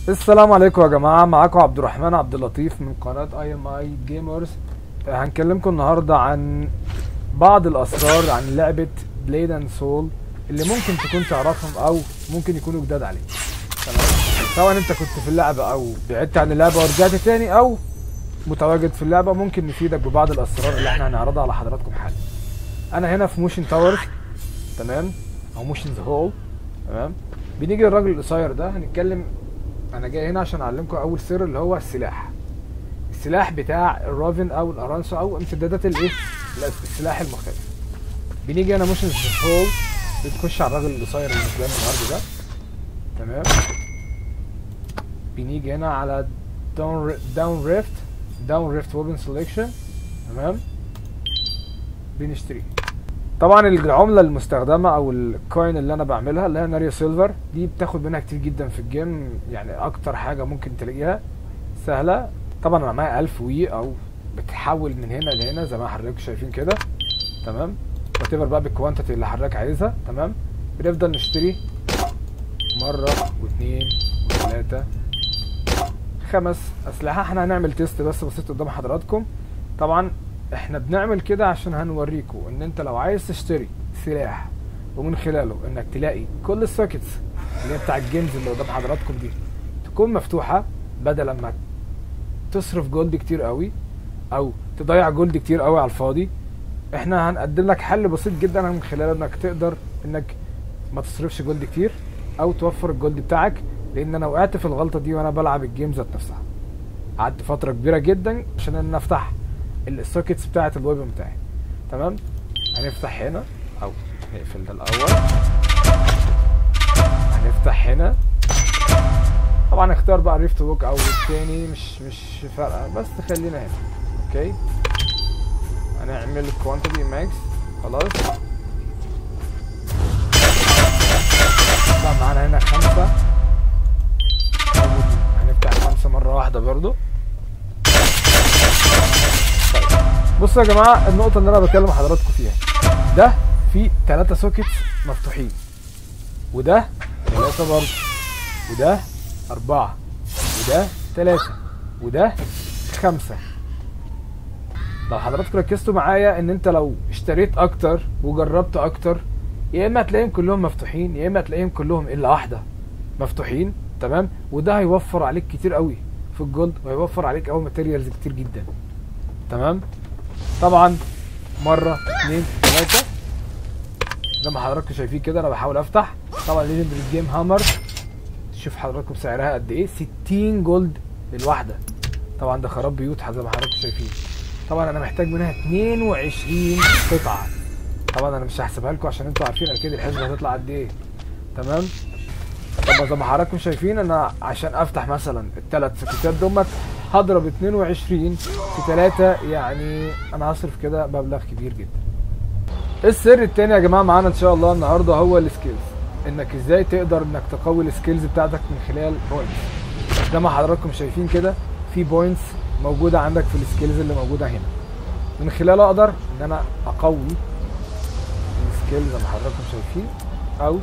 السلام عليكم يا جماعه معاكم عبد الرحمن عبد اللطيف من قناه اي ام اي جيمرز هنكلمكم النهارده عن بعض الاسرار عن لعبه بليد اند سول اللي ممكن تكون تعرفهم او ممكن يكونوا جداد عليك تمام سواء انت كنت في اللعبه او بعدت عن اللعبه ورجعت تاني او متواجد في اللعبه ممكن نفيدك ببعض الاسرار اللي احنا هنعرضها على حضراتكم حالا انا هنا في موشن تاورز تمام او موشنز هول تمام بنيجي للراجل القصير ده هنتكلم انا جاي هنا عشان اعلمكم اول سر اللي هو السلاح السلاح بتاع الرافن او الارانسو او امتدادات الايه لا، السلاح المختلف بنيجي هنا موشن هول بتخش على الراجل القصير اللي مش باين النهارده ده تمام بنيجي هنا على داون داون ريفت داون ريفت ويبن سelection تمام بنشتري طبعا العمله المستخدمه او الكوين اللي انا بعملها اللي هي ناريا سيلفر دي بتاخد منها كتير جدا في الجيم يعني اكتر حاجه ممكن تلاقيها سهله طبعا انا معايا 1000 وي او بتحول من هنا لهنا زي ما حضرتك شايفين كده تمام وات بقى بالكوانتيتي اللي حضرتك عايزها تمام بنفضل نشتري مره واثنين وثلاثه خمس اسلحه احنا هنعمل تيست بس بسيط قدام حضراتكم طبعا احنا بنعمل كده عشان هنوريكم ان انت لو عايز تشتري سلاح ومن خلاله انك تلاقي كل السوكيتس اللي هي بتاع الجيمز اللي قدام حضراتكم دي تكون مفتوحه بدل ما تصرف جولد كتير قوي او تضيع جولد كتير قوي على الفاضي احنا هنقدم لك حل بسيط جدا من خلاله انك تقدر انك ما تصرفش جولد كتير او توفر الجولد بتاعك لان انا وقعت في الغلطه دي وانا بلعب الجيم ذات نفسها قعدت فتره كبيره جدا عشان ان افتح السوكيتس بتاعه الويبن بتاعي تمام هنفتح هنا او نقفل ده الاول هنفتح هنا طبعا اختار بقى ريفت ووك او التاني مش مش فارقه بس خلينا هنا اوكي هنعمل كوانتيتي ماكس خلاص طبعا معانا هنا خمسة هنفتح خمسة مرة واحدة برضو طيب بصوا يا جماعة النقطة اللي أنا بكلم حضراتكم فيها ده في ثلاثة سوكيتس مفتوحين وده ثلاثة برضه وده أربعة وده ثلاثة وده خمسة لو حضراتكم ركزتوا معايا ان انت لو اشتريت اكتر وجربت اكتر يا اما هتلاقيهم كلهم مفتوحين يا اما هتلاقيهم كلهم الا واحده مفتوحين تمام وده هيوفر عليك كتير قوي في الجولد وهيوفر عليك قوي ماتيريالز كتير جدا تمام طبعا مره اثنين ثلاثه زي ما حضراتكم شايفين كده انا بحاول افتح طبعا ليجندري جيم هامر شوف حضراتكم سعرها قد ايه 60 جولد للواحده طبعا ده خراب بيوت زي ما حضراتكم شايفين طبعا انا محتاج منها 22 قطعه طبعا انا مش هحسبها لكم عشان انتوا عارفين اكيد الحسبه هتطلع قد ايه تمام طبعا زي ما حضراتكم شايفين انا عشان افتح مثلا الثلاث سكتات دول هضرب 22 في 3 يعني انا هصرف كده مبلغ كبير جدا السر التاني يا جماعه معانا ان شاء الله النهارده هو السكيلز انك ازاي تقدر انك تقوي السكيلز بتاعتك من خلال بوينتس زي ما حضراتكم شايفين كده في بوينتس موجوده عندك في السكيلز اللي موجوده هنا من خلاله اقدر ان انا اقوي السكيل زي ما حضراتكم شايفين او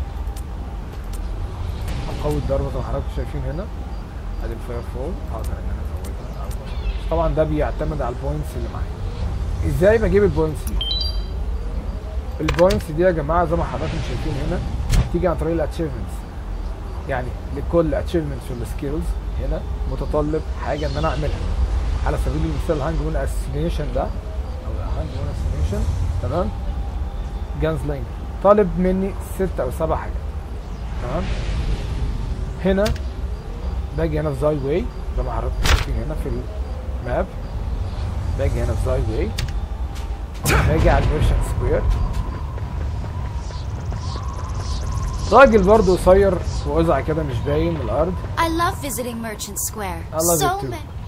اقوي الضربه زي ما حضراتكم شايفين هنا ادي الفاير فول اقدر ان انا ازودها أو طبعا ده بيعتمد على البوينتس اللي معايا ازاي بجيب البوينتس دي البوينتس دي يا جماعه زي ما حضراتكم شايفين هنا تيجي عن طريق الاتشيفمنتس يعني لكل اتشيفمنت في السكيلز هنا متطلب حاجه ان انا اعملها على سبيل المثال الهانج مون اسينيشن ده او الهانج مون اسينيشن تمام جانز لينج طالب مني ست او سبع حاجات تمام هنا باجي هنا في زاي واي زي ما حضراتكم شايفين هنا في الماب باجي هنا في زاي واي باجي على الميرشن سكوير راجل برضه قصير وقزع كده مش باين من الارض I love visiting Merchant Square. I love it so too. many.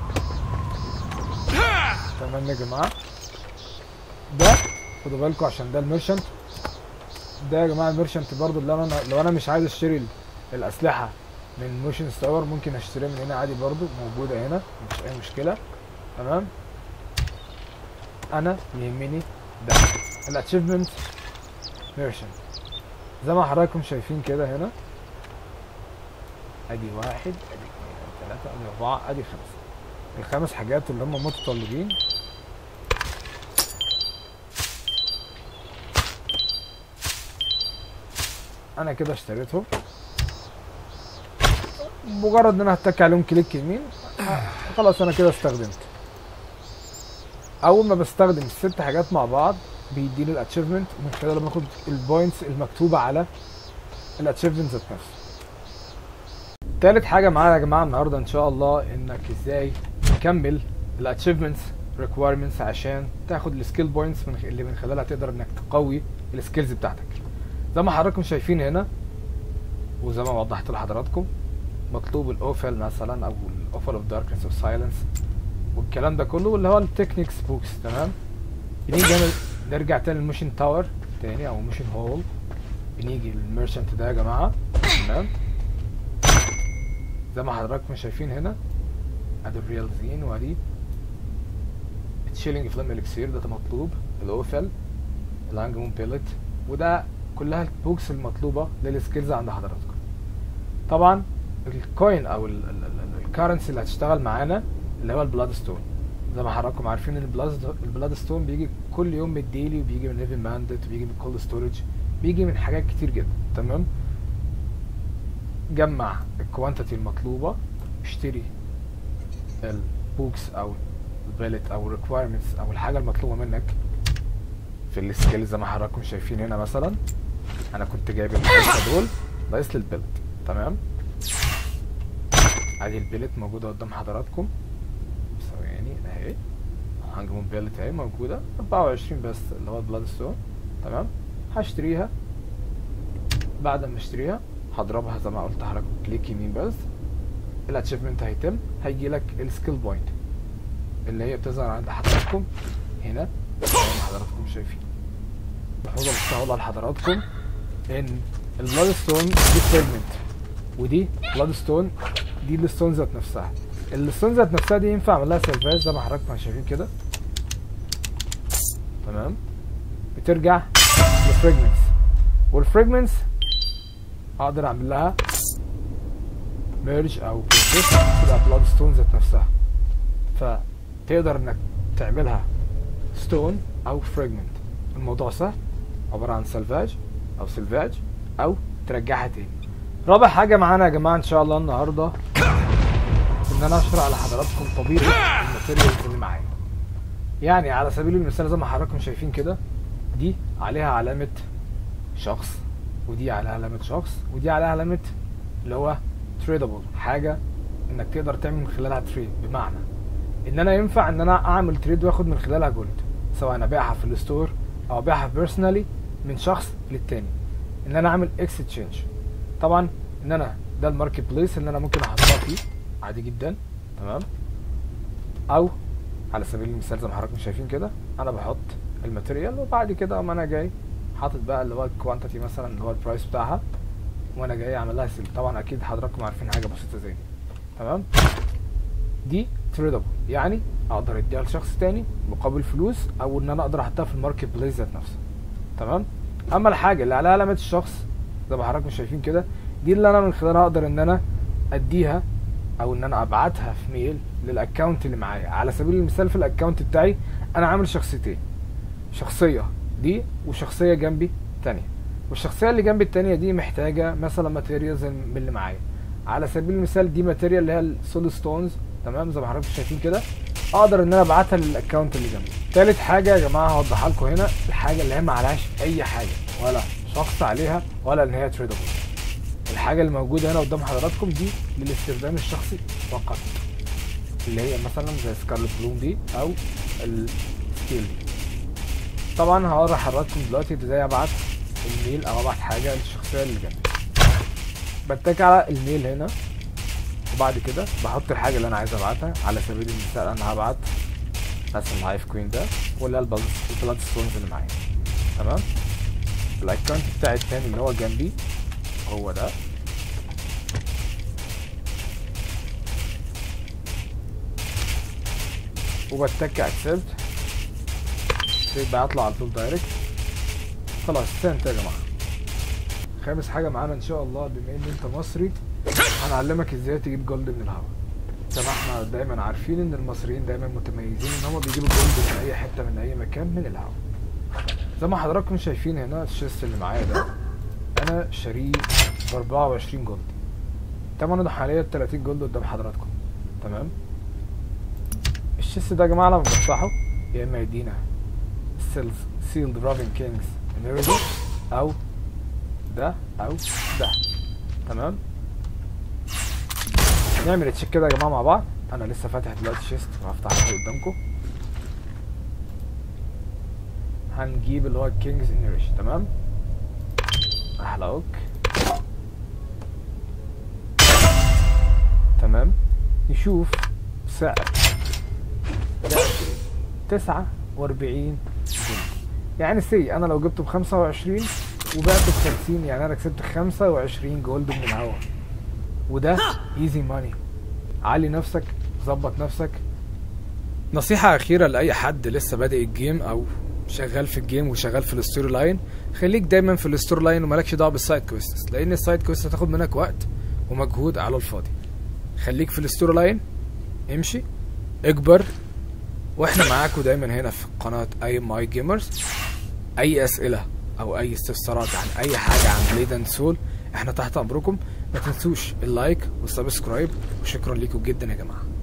تمام يا جماعه ده خدوا بالكم عشان ده الميرشنت ده يا جماعه الميرشنت برضو اللي انا لو انا مش عايز اشتري ال- الاسلحه من موشن ستاور ممكن اشتريها من هنا عادي برضو موجوده هنا مفيش اي مشكله تمام انا يهمني ده الاتشيفمنت ميرشنت زي ما حضراتكم شايفين كده هنا ادي واحد ادي اتنين ادي تلاتة ادي اربعة ادي خمسة الخمس حاجات اللي هم متطلبين انا كده اشتريتهم مجرد ان انا هتك عليهم كليك يمين آه، خلاص انا كده استخدمت اول ما بستخدم الست حاجات مع بعض بيديني الاتشيفمنت ومن خلاله باخد البوينتس المكتوبه على الاتشيفمنت ذات نفسه تالت حاجه معانا يا جماعه النهارده ان شاء الله انك ازاي تكمل الاتشيفمنتس ريكويرمنتس عشان تاخد السكيل بوينتس من اللي من خلالها تقدر انك تقوي السكيلز بتاعتك زي ما حضراتكم شايفين هنا وزي ما وضحت لحضراتكم مطلوب الاوفل مثلا او الاوفل اوف داركنس اوف سايلنس والكلام ده كله اللي هو التكنيكس بوكس تمام بنيجي هنا نرجع تاني للموشن تاور تاني او موشن هول بنيجي للميرشنت ده يا جماعه تمام زي ما حضراتكم شايفين هنا ادي الريال زين وادي تشيلينج فلام الكسير ده مطلوب الاوفل الهانج مون بيلت وده كلها البوكس المطلوبه للسكيلز عند حضراتكم طبعا الكوين او الكارنسي اللي هتشتغل معانا اللي هو البلاد ستون زي ما حضراتكم عارفين ان البلاد البلاد ستون بيجي كل يوم من الديلي وبيجي من هيفي ماندت وبيجي من كولد ستورج بيجي من حاجات كتير جدا تمام جمع الكوانتيتي المطلوبه اشتري البوكس او البيلت او الريكويرمنتس او الحاجه المطلوبه منك في السكيل زي ما حضراتكم شايفين هنا مثلا انا كنت جايب الخمسه دول ناقص لي البيلت تمام ادي البيلت موجوده قدام حضراتكم ثواني اهي هانج مون بيلت اهي موجوده 24 بس اللي هو البلاد ستون تمام هشتريها بعد ما اشتريها هضربها زي ما قلت لحضراتكم كليك يمين بس الاتشيفمنت هيتم هيجي لك السكيل بوينت اللي هي بتظهر عند حضراتكم هنا زي ما حضراتكم شايفين بحوض بتقول لحضراتكم ان البلاد ستون دي فيجمنت ودي بلاد ستون دي الستون ذات نفسها الستون ذات نفسها دي ينفع اعمل لها سيرفاج زي ما حضراتكم شايفين كده تمام بترجع للفريجمنتس والفريجمنتس اقدر اعمل لها ميرج او بروسيس تبقى بلاد ستون ذات نفسها فتقدر انك تعملها ستون او فريجمنت الموضوع سهل عباره عن سلفاج او سلفاج او ترجعها تاني رابع حاجه معانا يا جماعه ان شاء الله النهارده ان انا اشرح لحضراتكم طبيعه الماتيريالز اللي معايا يعني على سبيل المثال زي ما حضراتكم شايفين كده دي عليها علامه شخص ودي عليها علامه شخص ودي عليها علامه اللي هو تريدابل حاجه انك تقدر تعمل من خلالها تريد بمعنى ان انا ينفع ان انا اعمل تريد واخد من خلالها جولد سواء ابيعها في الستور او ابيعها بيرسونالي من شخص للتاني ان انا اعمل اكستشينج طبعا ان انا ده الماركت بليس اللي انا ممكن احطها فيه عادي جدا تمام او على سبيل المثال زي ما حضراتكم شايفين كده انا بحط الماتيريال وبعد كده اقوم انا جاي حاطط بقى اللي هو الكوانتيتي مثلا اللي هو البرايس بتاعها وانا جاي اعمل لها سيل طبعا اكيد حضراتكم عارفين حاجه بسيطه زي دي تمام دي تريدابل يعني اقدر اديها لشخص تاني مقابل فلوس او ان انا اقدر احطها في الماركت بليس ذات نفسه تمام اما الحاجه اللي عليها علامه الشخص زي ما حضراتكم شايفين كده دي اللي انا من خلالها اقدر ان انا اديها او ان انا ابعتها في ميل للاكونت اللي معايا على سبيل المثال في الاكونت بتاعي انا عامل شخصيتين شخصيه دي وشخصيه جنبي تانية والشخصيه اللي جنبي التانية دي محتاجه مثلا ماتيريالز من اللي معايا على سبيل المثال دي ماتيريال اللي هي السول ستونز تمام زي ما حضراتكم شايفين كده اقدر ان انا ابعتها للاكونت اللي جنبي تالت حاجه يا جماعه هوضحها لكم هنا الحاجه اللي هي ما عليهاش اي حاجه ولا شخص عليها ولا ان هي تريدابل الحاجه اللي موجوده هنا قدام حضراتكم دي للاستخدام الشخصي فقط اللي هي مثلا زي سكارلت بلوم دي او السكيل دي طبعا هوري حضراتكم دلوقتي ازاي ابعت الميل او ابعت حاجه للشخصيه اللي جنبي بتك على الميل هنا وبعد كده بحط الحاجه اللي انا عايز ابعتها على سبيل المثال انا هبعت مثلا الهايف كوين ده ولا البلاد ستونز اللي معايا تمام الاكونت بتاعي التاني اللي هو جنبي هو ده وبتك اكسبت يبقى هطلع على طول دايركت خلاص سنت يا جماعه خامس حاجه معانا ان شاء الله بما ان انت مصري هنعلمك ازاي تجيب جولد من الهوا زي ما احنا دايما عارفين ان المصريين دايما متميزين ان هم بيجيبوا جولد من اي حته من اي مكان من الهوا زي ما حضراتكم شايفين هنا الشيست اللي معايا ده انا شاريه ب 24 جولد تمنه حاليا 30 جولد قدام حضراتكم تمام الشيست ده يا جماعه لما بفتحه يا اما يدينا سيلز سيلد رابن كينجز انرجي او ده او ده تمام نعمل تشيك كده يا جماعه مع بعض انا لسه فاتح دلوقتي شيست وهفتحها قدامكم هنجيب اللي هو الكينجز انرجي تمام احلى اوك تمام نشوف سعر ده تسعة واربعين جنيه يعني سي انا لو جبته بخمسة وعشرين وبعته بخمسين يعني انا كسبت خمسة وعشرين جولد من الهوا وده ايزي ماني علي نفسك ظبط نفسك نصيحة أخيرة لأي حد لسه بادئ الجيم أو شغال في الجيم وشغال في الستوري لاين خليك دايما في الستوري لاين ومالكش دعوة بالسايد كويستس لأن السايد كويست هتاخد منك وقت ومجهود على الفاضي خليك في الستوري لاين امشي اكبر واحنا معاكم دايما هنا في قناة اي ماي جيمرز اي اسئلة او اي استفسارات عن اي حاجة عن بليد اند سول احنا تحت امركم ما تنسوش اللايك والسبسكرايب وشكرا لكم جدا يا جماعه